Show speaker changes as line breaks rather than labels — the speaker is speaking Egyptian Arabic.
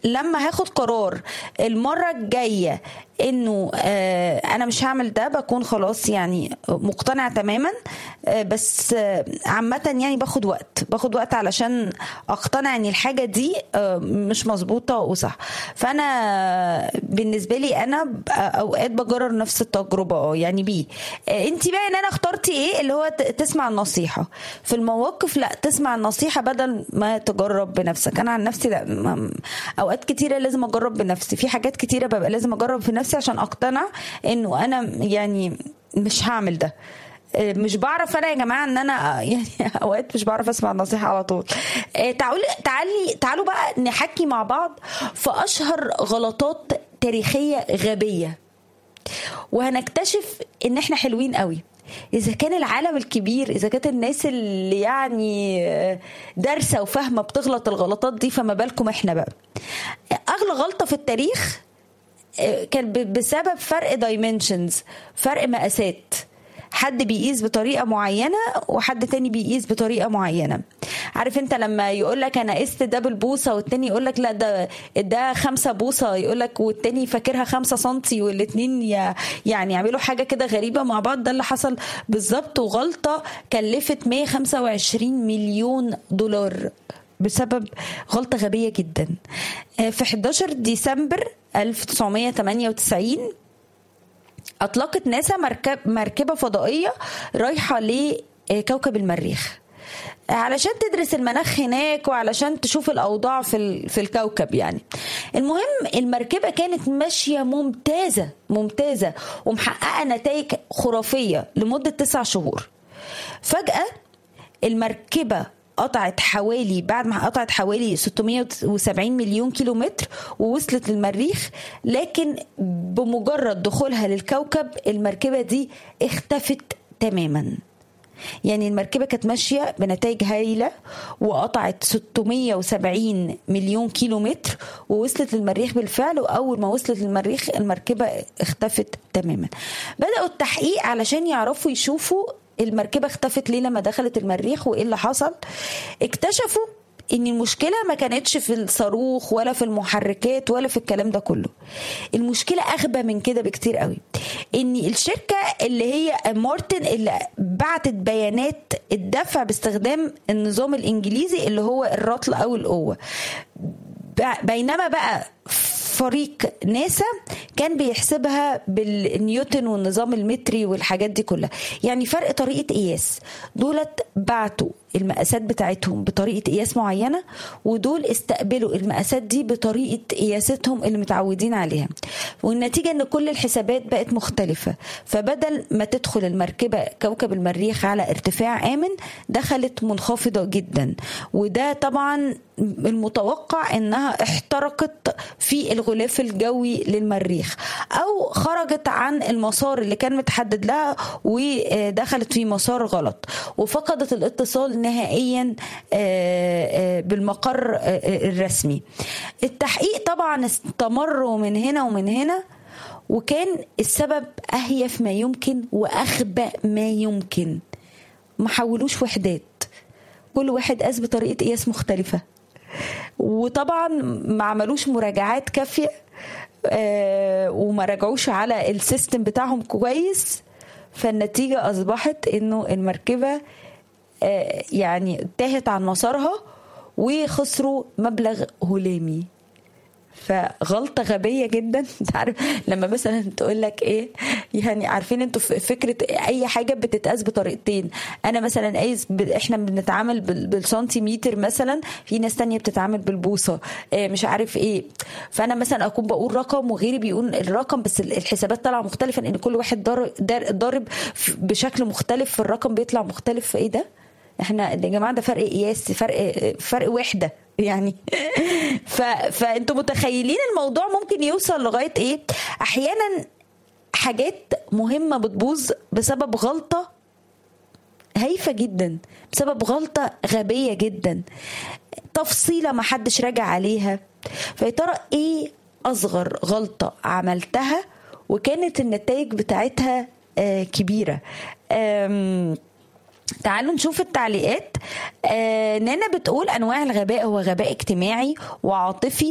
لما هاخد قرار المره الجايه انه آه انا مش هعمل ده بكون خلاص يعني مقتنعه تماما آه بس آه عامه يعني باخد وقت باخد وقت علشان اقتنع ان الحاجه دي آه مش مظبوطه وصح فانا بالنسبه لي انا ب- اوقات بجرب نفس التجربه اه يعني بيه آه انت بقى ان انا اخترتي ايه اللي هو ت- تسمع النصيحه في المواقف لا تسمع النصيحه بدل ما تجرب بنفسك انا عن نفسي لا ما- اوقات كتيره لازم اجرب بنفسي في حاجات كتيره ببقى لازم اجرب في نفسي عشان اقتنع انه انا يعني مش هعمل ده آه، مش بعرف انا يا جماعه ان انا آه، يعني اوقات مش بعرف اسمع النصيحه على طول آه، تعالوا تعالي تعالوا بقى نحكي مع بعض في اشهر غلطات تاريخيه غبيه وهنكتشف ان احنا حلوين قوي اذا كان العالم الكبير اذا كانت الناس اللي يعني دارسه وفاهمه بتغلط الغلطات دي فما بالكم احنا بقى اغلى غلطه في التاريخ كان ب- بسبب فرق دايمنشنز فرق مقاسات حد بيقيس بطريقه معينه وحد تاني بيقيس بطريقه معينه عارف انت لما يقول لك انا قست ده بالبوصه والتاني يقول لك لا ده ده خمسة بوصه يقول لك والتاني فاكرها خمسة سنتي والاتنين ي- يعني يعملوا حاجه كده غريبه مع بعض ده اللي حصل بالظبط وغلطه كلفت 125 مليون دولار بسبب غلطة غبية جدا آه، في 11 ديسمبر 1998 أطلقت ناسا مركب مركبة فضائية رايحة لكوكب المريخ علشان تدرس المناخ هناك وعلشان تشوف الأوضاع في ال- في الكوكب يعني المهم المركبة كانت ماشية ممتازة ممتازة ومحققة نتائج خرافية لمدة تسع شهور فجأة المركبة قطعت حوالي بعد ما قطعت حوالي 670 مليون كيلومتر ووصلت للمريخ لكن بمجرد دخولها للكوكب المركبة دي اختفت تماما يعني المركبة كانت ماشية بنتائج هايلة وقطعت 670 مليون كيلو متر ووصلت للمريخ بالفعل وأول ما وصلت للمريخ المركبة اختفت تماما بدأوا التحقيق علشان يعرفوا يشوفوا المركبة اختفت ليه لما دخلت المريخ وإيه اللي حصل اكتشفوا ان المشكله ما كانتش في الصاروخ ولا في المحركات ولا في الكلام ده كله المشكله اغبى من كده بكتير قوي ان الشركه اللي هي مارتن اللي بعتت بيانات الدفع باستخدام النظام الانجليزي اللي هو الرطل او القوه ب- بينما بقى فريق ناسا كان بيحسبها بالنيوتن والنظام المتري والحاجات دي كلها يعني فرق طريقة قياس دولت بعتوا المقاسات بتاعتهم بطريقة قياس معينة ودول استقبلوا المقاسات دي بطريقة قياستهم اللي متعودين عليها والنتيجة ان كل الحسابات بقت مختلفة فبدل ما تدخل المركبة كوكب المريخ على ارتفاع آمن دخلت منخفضة جدا وده طبعا المتوقع انها احترقت في الغلاف الجوي للمريخ او خرجت عن المسار اللي كان متحدد لها ودخلت في مسار غلط وفقدت الاتصال نهائيا آه، آه، بالمقر آه، الرسمي التحقيق طبعا استمر من هنا ومن هنا وكان السبب اهيف ما يمكن واخبأ ما يمكن ما حولوش وحدات كل واحد قاس بطريقه قياس مختلفه وطبعا ما عملوش مراجعات كافيه آه، وما راجعوش على السيستم بتاعهم كويس فالنتيجه اصبحت انه المركبه آه، يعني تاهت عن مسارها وخسروا مبلغ هلامي فغلطة غبية جدا انت عارف لما مثلا تقول لك ايه يعني عارفين انتوا ف- فكرة اي حاجة بتتقاس بطريقتين انا مثلا قايس ب... احنا بنتعامل بال... بالسنتيمتر مثلا في ناس تانية بتتعامل بالبوصة إيه مش عارف ايه فانا مثلا اكون بقول رقم وغيري بيقول الرقم بس ال- الحسابات طالعة مختلفة لان كل واحد ضار- دار- ضارب ف- بشكل مختلف في الرقم بيطلع مختلف في ايه ده احنا يا جماعه ده فرق قياس فرق فرق وحده يعني ف... فانتوا متخيلين الموضوع ممكن يوصل لغايه ايه احيانا حاجات مهمه بتبوظ بسبب غلطه هايفه جدا بسبب غلطه غبيه جدا تفصيله ما حدش راجع عليها فيا ترى ايه اصغر غلطه عملتها وكانت النتائج بتاعتها آه كبيره آم تعالوا نشوف التعليقات آه نانا بتقول انواع الغباء هو غباء اجتماعي وعاطفي